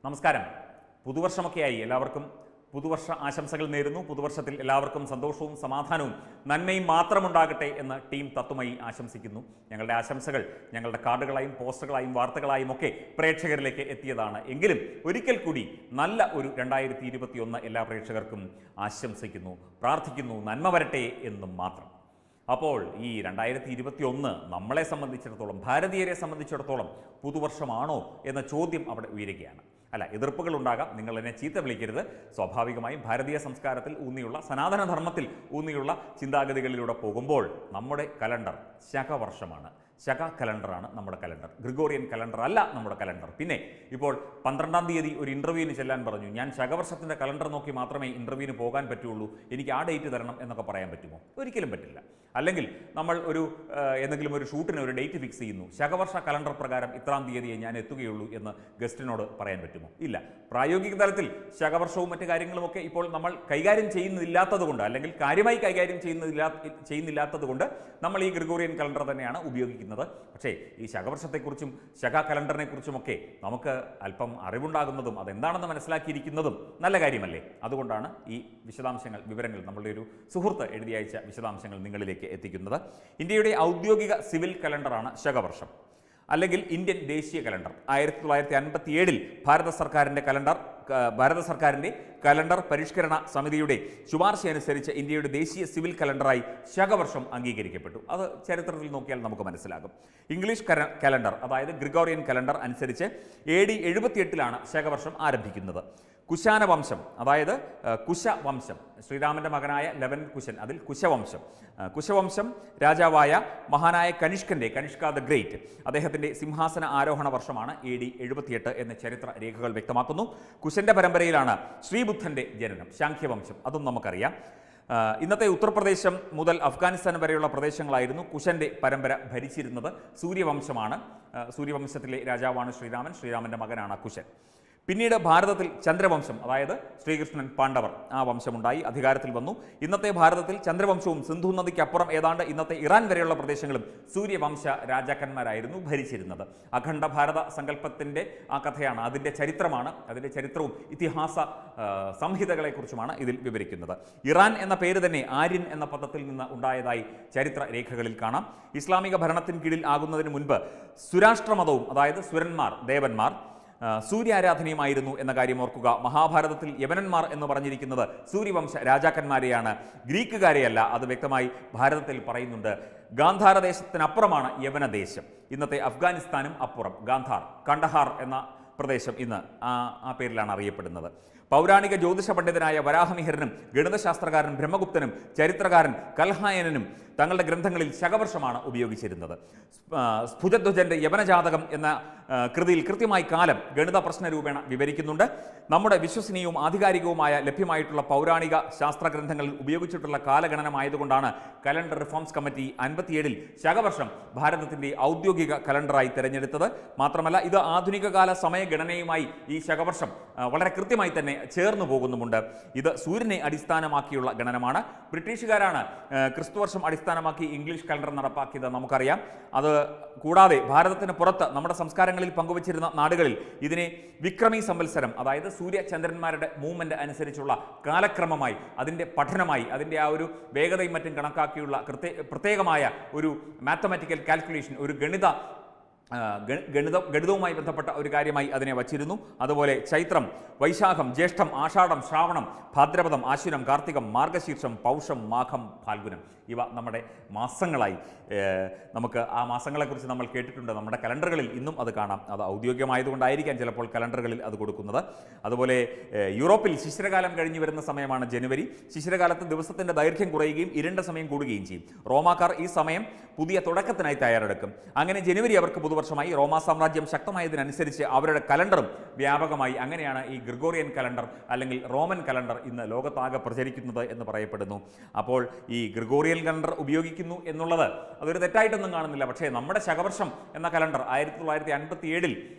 നമസ്കാരം പുതുവർഷമൊക്കെയായി എല്ലാവർക്കും പുതുവർഷ ആശംസകൾ നേരുന്നു പുതുവർഷത്തിൽ എല്ലാവർക്കും സന്തോഷവും സമാധാനവും നന്മയും മാത്രമുണ്ടാകട്ടെ എന്ന് ടീം തത്വമായി ആശംസിക്കുന്നു ഞങ്ങളുടെ ആശംസകൾ ഞങ്ങളുടെ കാർഡുകളായും പോസ്റ്ററുകളായും വാർത്തകളായും ഒക്കെ പ്രേക്ഷകരിലേക്ക് എത്തിയതാണ് എങ്കിലും ഒരിക്കൽ കൂടി നല്ല ഒരു രണ്ടായിരത്തി ഇരുപത്തിയൊന്ന് എല്ലാ പ്രേക്ഷകർക്കും ആശംസിക്കുന്നു പ്രാർത്ഥിക്കുന്നു നന്മ വരട്ടെ എന്നും മാത്രം അപ്പോൾ ഈ രണ്ടായിരത്തി ഇരുപത്തി ഒന്ന് നമ്മളെ സംബന്ധിച്ചിടത്തോളം ഭാരതീയരെ സംബന്ധിച്ചിടത്തോളം പുതുവർഷമാണോ എന്ന ചോദ്യം അവിടെ ഉയരുകയാണ് അല്ല എതിർപ്പുകൾ ഉണ്ടാകാം നിങ്ങൾ എന്നെ ചീത്ത വിളിക്കരുത് സ്വാഭാവികമായും ഭാരതീയ സംസ്കാരത്തിൽ ഊന്നിയുള്ള സനാതനധർമ്മത്തിൽ ഊന്നിയുള്ള ചിന്താഗതികളിലൂടെ പോകുമ്പോൾ നമ്മുടെ കലണ്ടർ ശകവർഷമാണ് ശക കലണ്ടറാണ് നമ്മുടെ കലണ്ടർ ഗ്രിഗോറിയൻ കലണ്ടർ അല്ല നമ്മുടെ കലണ്ടർ പിന്നെ ഇപ്പോൾ പന്ത്രണ്ടാം തീയതി ഒരു ഇൻ്റർവ്യൂവിന് ചെല്ലാൻ പറഞ്ഞു ഞാൻ ശകവർഷത്തിൻ്റെ കലണ്ടർ നോക്കി മാത്രമേ ഇൻ്റർവ്യൂവിന് പോകാൻ പറ്റുള്ളൂ എനിക്ക് ആ ഡേറ്റ് തരണം എന്നൊക്കെ പറയാൻ പറ്റുമോ ഒരിക്കലും പറ്റില്ല അല്ലെങ്കിൽ നമ്മൾ ഒരു ആ, എന്തെങ്കിലും ഒരു ഷൂട്ടിന് ഒരു ഡേറ്റ് ഫിക്സ് ചെയ്യുന്നു ശകവർഷ കലണ്ടർ പ്രകാരം ഇത്രാം തീയതിയെ ഞാൻ എത്തുകയുള്ളൂ എന്ന് ഗസ്റ്റിനോട് പറയാൻ പറ്റുമോ ഇല്ല പ്രായോഗിക തലത്തിൽ ശകവർഷവും മറ്റു കാര്യങ്ങളുമൊക്കെ ഇപ്പോൾ നമ്മൾ കൈകാര്യം ചെയ്യുന്നില്ലാത്തത് കൊണ്ട് അല്ലെങ്കിൽ കാര്യമായി കൈകാര്യം ചെയ്യുന്നില്ലാ ചെയ്യുന്നില്ലാത്തത് കൊണ്ട് നമ്മൾ ഈ ഗ്രിഗോറിയൻ കലണ്ടർ തന്നെയാണ് ഉപയോഗിക്കുന്നത് പക്ഷേ ഈ ശകവർഷത്തെക്കുറിച്ചും ശക കലണ്ടറിനെ കുറിച്ചുമൊക്കെ നമുക്ക് അല്പം അറിവുണ്ടാകുന്നതും അതെന്താണെന്ന് മനസ്സിലാക്കിയിരിക്കുന്നതും നല്ല കാര്യമല്ലേ അതുകൊണ്ടാണ് ഈ വിശദാംശങ്ങൾ വിവരങ്ങൾ നമ്മളുടെ ഒരു സുഹൃത്ത് എഴുതി അയച്ച വിശദാംശങ്ങൾ നിങ്ങളിലേക്ക് എത്തിക്കുന്നത് ഇന്ത്യയുടെ ഔദ്യോഗിക സിവിൽ കലണ്ടറാണ് ശകവർഷം അല്ലെങ്കിൽ ഇന്ത്യൻ ദേശീയ കലണ്ടർ ആയിരത്തി തൊള്ളായിരത്തി അൻപത്തി ഏഴിൽ ഭാരത സർക്കാരിൻ്റെ കലണ്ടർ ക- ഭാരത സർക്കാരിൻ്റെ കലണ്ടർ പരിഷ്കരണ സമിതിയുടെ ശുപാർശ അനുസരിച്ച് ഇന്ത്യയുടെ ദേശീയ സിവിൽ കലണ്ടറായി ശകവർഷം അംഗീകരിക്കപ്പെട്ടു അത് ചരിത്രത്തിൽ നോക്കിയാൽ നമുക്ക് മനസ്സിലാകും ഇംഗ്ലീഷ് കര- കലണ്ടർ അതായത് ഗ്രിഗോറിയൻ കലണ്ടർ അനുസരിച്ച് എ ഡി എഴുപത്തിയെട്ടിലാണ് ശകവർഷം ആരംഭിക്കുന്നത് കുശാന വംശം അതായത് ആ, കുശവംശം ശ്രീരാമന്റെ മകനായ ലവൻ കുശൻ അതിൽ കുശവംശം ആ, കുശവംശം രാജാവായ മഹാനായ കനിഷ്കന്റെ കനിഷ്ക ദ ഗ്രേറ്റ് അദ്ദേഹത്തിന്റെ സിംഹാസന ആരോഹണ വർഷമാണ് എ ഡി എഴുപത്തിയെട്ട് എന്ന് ചരിത്ര രേഖകൾ വ്യക്തമാക്കുന്നു കുശന്റെ പരമ്പരയിലാണ് ശ്രീബുദ്ധന്റെ ജനനം ശാഖ്യവംശം അതും നമുക്കറിയാം ആ, ഇന്നത്തെ ഉത്തർപ്രദേശം മുതൽ അഫ്ഗാനിസ്ഥാൻ വരെയുള്ള പ്രദേശങ്ങളായിരുന്നു കുശന്റെ പരമ്പര ഭരിച്ചിരുന്നത് സൂര്യവംശമാണ് ആ, സൂര്യവംശത്തിലെ രാജാവാണ് ശ്രീരാമൻ ശ്രീരാമന്റെ മകനാണ് കുശൻ പിന്നീട് ഭാരതത്തിൽ ചന്ദ്രവംശം അതായത് ശ്രീകൃഷ്ണൻ പാണ്ഡവർ ആ വംശമുണ്ടായി അധികാരത്തിൽ വന്നു ഇന്നത്തെ ഭാരതത്തിൽ ചന്ദ്രവംശവും സിന്ധു നദിക്കപ്പുറം ഏതാണ്ട് ഇന്നത്തെ ഇറാൻ വരെയുള്ള പ്രദേശങ്ങളും സൂര്യവംശ രാജാക്കന്മാരായിരുന്നു ഭരിച്ചിരുന്നത് അഖണ്ഡ ഭാരത സങ്കല്പത്തിൻ്റെ ആ കഥയാണ് അതിൻ്റെ ചരിത്രമാണ് അതിൻ്റെ ചരിത്രവും ഇതിഹാസ ആ, സംഹിതകളെക്കുറിച്ചുമാണ് ഇതിൽ വിവരിക്കുന്നത് ഇറാൻ എന്ന പേര് തന്നെ ആര്യൻ എന്ന പദത്തിൽ നിന്ന് ഉണ്ടായതായി ചരിത്ര രേഖകളിൽ കാണാം ഇസ്ലാമിക ഭരണത്തിന് കീഴിൽ ആകുന്നതിന് മുൻപ് സുരാഷ്ട്രമതവും അതായത് സുരന്മാർ ദേവന്മാർ ആ, സൂര്യാരാധനയുമായിരുന്നു എന്ന കാര്യം ഓർക്കുക മഹാഭാരതത്തിൽ യവനന്മാർ എന്ന് പറഞ്ഞിരിക്കുന്നത് സൂര്യവംശ രാജാക്കന്മാരെയാണ് ഗ്രീക്കുകാരെയല്ല അത് വ്യക്തമായി ഭാരതത്തിൽ പറയുന്നുണ്ട് ഗാന്ധാര ദേശത്തിനപ്പുറമാണ് യവനദേശം ഇന്നത്തെ അഫ്ഗാനിസ്ഥാനും അപ്പുറം ഗാന്ധാർ കണ്ടഹാർ എന്ന പ്രദേശം ഇന്ന് ആ ആ പേരിലാണ് അറിയപ്പെടുന്നത് പൗരാണിക ജ്യോതിഷ പണ്ഡിതനായ വരാഹമിഹിരനും ഗണിതശാസ്ത്രകാരൻ ബ്രഹ്മഗുപ്തനും ചരിത്രകാരൻ കൽഹായനനും തങ്ങളുടെ ഗ്രന്ഥങ്ങളിൽ ശകവർഷമാണ് ഉപയോഗിച്ചിരുന്നത് ആ, സ്ഫുജധ്വജന്റെ യവനജാതകം എന്ന ആ, കൃതിയിൽ കൃത്യമായി കാലം ഗണിത പ്രശ്ന രൂപേണ വിവരിക്കുന്നുണ്ട് നമ്മുടെ വിശ്വസനീയവും ആധികാരികവുമായ ലഭ്യമായിട്ടുള്ള പൗരാണിക ശാസ്ത്ര ഗ്രന്ഥങ്ങളിൽ ഉപയോഗിച്ചിട്ടുള്ള കാലഗണനമായതുകൊണ്ടാണ് കലണ്ടർ റിഫോംസ് കമ്മിറ്റി അൻപത്തിയേഴിൽ ശകവർഷം ഭാരതത്തിന്റെ ഔദ്യോഗിക കലണ്ടറായി തിരഞ്ഞെടുത്തത് മാത്രമല്ല ഇത് ആധുനിക കാല സമയഗണനയുമായി ഈ ശകവർഷം ആ, വളരെ കൃത്യമായി തന്നെ ചേർന്നു പോകുന്നുമുണ്ട് ഇത് സൂര്യനെ അടിസ്ഥാനമാക്കിയുള്ള ഗണനമാണ് ബ്രിട്ടീഷുകാരാണ് ആ, ക്രിസ്തുവർഷം അടിസ്ഥാനമാക്കി ഇംഗ്ലീഷ് കലണ്ടർ നടപ്പാക്കിയത് നമുക്കറിയാം അത് കൂടാതെ ഭാരതത്തിന് പുറത്ത് നമ്മുടെ സംസ്കാരങ്ങളിൽ പങ്കുവച്ചിരുന്ന നാടുകളിൽ ഇതിനെ വിക്രമി സംവത്സരം അതായത് സൂര്യചന്ദ്രന്മാരുടെ മൂവ്മെന്റ് അനുസരിച്ചുള്ള കാലക്രമമായി അതിൻ്റെ പഠനമായി അതിൻ്റെ ആ ഒരു വേഗതയും മറ്റും കണക്കാക്കിയുള്ള കൃത്യ പ്രത്യേകമായ ഒരു മാത്തമാറ്റിക്കൽ കാൽക്കുലേഷൻ ഒരു ഗണിത ആ, ഗ- ഗണിത ഗണിതവുമായി ബന്ധപ്പെട്ട ഒരു കാര്യമായി അതിനെ വച്ചിരുന്നു അതുപോലെ ചൈത്രം വൈശാഖം ജ്യേഷ്ഠം ആഷാഢം ശ്രാവണം ഭാദ്രപദം ആശ്വിനം കാർത്തികം മാർഗശീർഷം പൗഷം മാഘം ഫാൽഗുനം ഇവ നമ്മുടെ മാസങ്ങളായി ഏ, നമുക്ക് ആ മാസങ്ങളെക്കുറിച്ച് നമ്മൾ കേട്ടിട്ടുണ്ട് നമ്മുടെ കലണ്ടറുകളിൽ ഇന്നും അത് കാണാം അത് ഔദ്യോഗികമായതുകൊണ്ടായിരിക്കാം ചിലപ്പോൾ കലണ്ടറുകളിൽ അത് കൊടുക്കുന്നത് അതുപോലെ ഏ, യൂറോപ്പിൽ ശിശിരകാലം കഴിഞ്ഞു വരുന്ന സമയമാണ് ജനുവരി ശിശിരകാലത്ത് ദിവസത്തിൻ്റെ ദൈർഘ്യം കുറയുകയും ഇരുണ്ട സമയം കൂടുകയും ചെയ്യും റോമാക്കാർ ഈ സമയം പുതിയ തുടക്കത്തിനായി തയ്യാറെടുക്കും അങ്ങനെ ജനുവരി അവർക്ക് പുതുവർഷമായി റോമാ സാമ്രാജ്യം ശക്തമായതിനനുസരിച്ച് അവരുടെ കലണ്ടറും വ്യാപകമായി അങ്ങനെയാണ് ഈ ഗ്രിഗോറിയൻ കലണ്ടർ അല്ലെങ്കിൽ റോമൻ കലണ്ടർ ഇന്ന് ലോകത്താകെ പ്രചരിക്കുന്നത് എന്ന് പറയപ്പെടുന്നു അപ്പോൾ ഈ ഗ്രിഗോറിയൻ കലണ്ടർ ഉപയോഗിക്കുന്നു എന്നുള്ളത് അതൊരു തെറ്റായിട്ടൊന്നും കാണുന്നില്ല പക്ഷേ നമ്മുടെ ശകവർഷം എന്ന കലണ്ടർ ആയിരത്തി തൊള്ളായിരത്തി അൻപത്തി ഏഴിൽ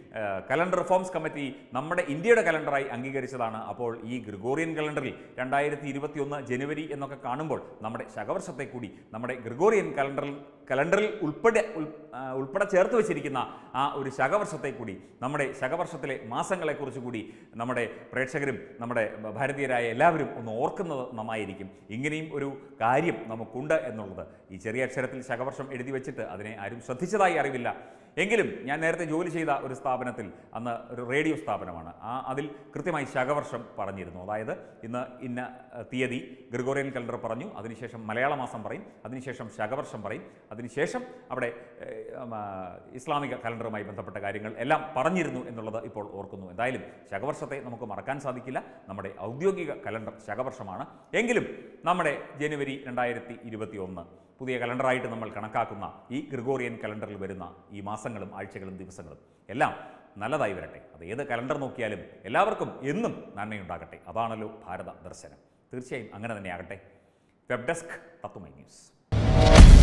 ആ, കലണ്ടർ റിഫോംസ് കമ്മിറ്റി നമ്മുടെ ഇന്ത്യയുടെ കലണ്ടറായി അംഗീകരിച്ചതാണ് അപ്പോൾ ഈ ഗ്രിഗോറിയൻ കലണ്ടറിൽ രണ്ടായിരത്തി ഇരുപത്തി ഒന്ന് ജനുവരി എന്നൊക്കെ കാണുമ്പോൾ നമ്മുടെ ശകവർഷത്തെ കൂടി നമ്മുടെ ഗ്രിഗോറിയൻ കലണ്ടറിൽ കലണ്ടറിൽ ഉൾപ്പെടെ ഉൾ- ആ, ഉൾപ്പെടെ ചേർത്ത് വെച്ചിരിക്കുന്ന ആ ഒരു ശകവർഷത്തെ കൂടി നമ്മുടെ ശകവർഷത്തിലെ മാസങ്ങളെക്കുറിച്ച് കൂടി നമ്മുടെ പ്രേക്ഷകരും നമ്മുടെ ഭാരതീയരായ എല്ലാവരും ഒന്ന് ഓർക്കുന്നത് നന്നായിരിക്കും ഇങ്ങനെയും ഒരു കാര്യം നമുക്കുണ്ട് എന്നുള്ളത് ഈ ചെറിയ അക്ഷരത്തിൽ ശകവർഷം എഴുതി വെച്ചിട്ട് അതിനെ ആരും ശ്രദ്ധിച്ചതായി അറിവില്ല എങ്കിലും ഞാൻ നേരത്തെ ജോലി ചെയ്ത ഒരു സ്ഥാപനത്തിൽ അന്ന് ഒരു റേഡിയോ സ്ഥാപനമാണ് ആ അതിൽ കൃത്യമായി ശകവർഷം പറഞ്ഞിരുന്നു അതായത് ഇന്ന് ഇന്ന അഹ്, തീയതി ഗ്രിഗോറിയൻ കലണ്ടർ പറഞ്ഞു അതിനുശേഷം മലയാള മാസം പറയും അതിനുശേഷം ശകവർഷം പറയും അതിനുശേഷം അവിടെ ഏഹ്, ഉം, ആ, ഇസ്ലാമിക കലണ്ടറുമായി ബന്ധപ്പെട്ട കാര്യങ്ങൾ എല്ലാം പറഞ്ഞിരുന്നു എന്നുള്ളത് ഇപ്പോൾ ഓർക്കുന്നു എന്തായാലും ശകവർഷത്തെ നമുക്ക് മറക്കാൻ സാധിക്കില്ല നമ്മുടെ ഔദ്യോഗിക കലണ്ടർ ശകവർഷമാണ് എങ്കിലും നമ്മുടെ ജനുവരി രണ്ടായിരത്തി ഇരുപത്തി ഒന്ന് പുതിയ കലണ്ടറായിട്ട് നമ്മൾ കണക്കാക്കുന്ന ഈ ഗ്രിഗോറിയൻ കലണ്ടറിൽ വരുന്ന ഈ മാസങ്ങളും ആഴ്ചകളും ദിവസങ്ങളും എല്ലാം നല്ലതായി വരട്ടെ അത് ഏത് കലണ്ടർ നോക്കിയാലും എല്ലാവർക്കും എന്നും നന്മയുണ്ടാകട്ടെ അതാണല്ലോ ഭാരത ദർശനം തീർച്ചയായും അങ്ങനെ തന്നെ ആകട്ടെ വെബ് ഡെസ്ക് തത്തുമൈ ന്യൂസ്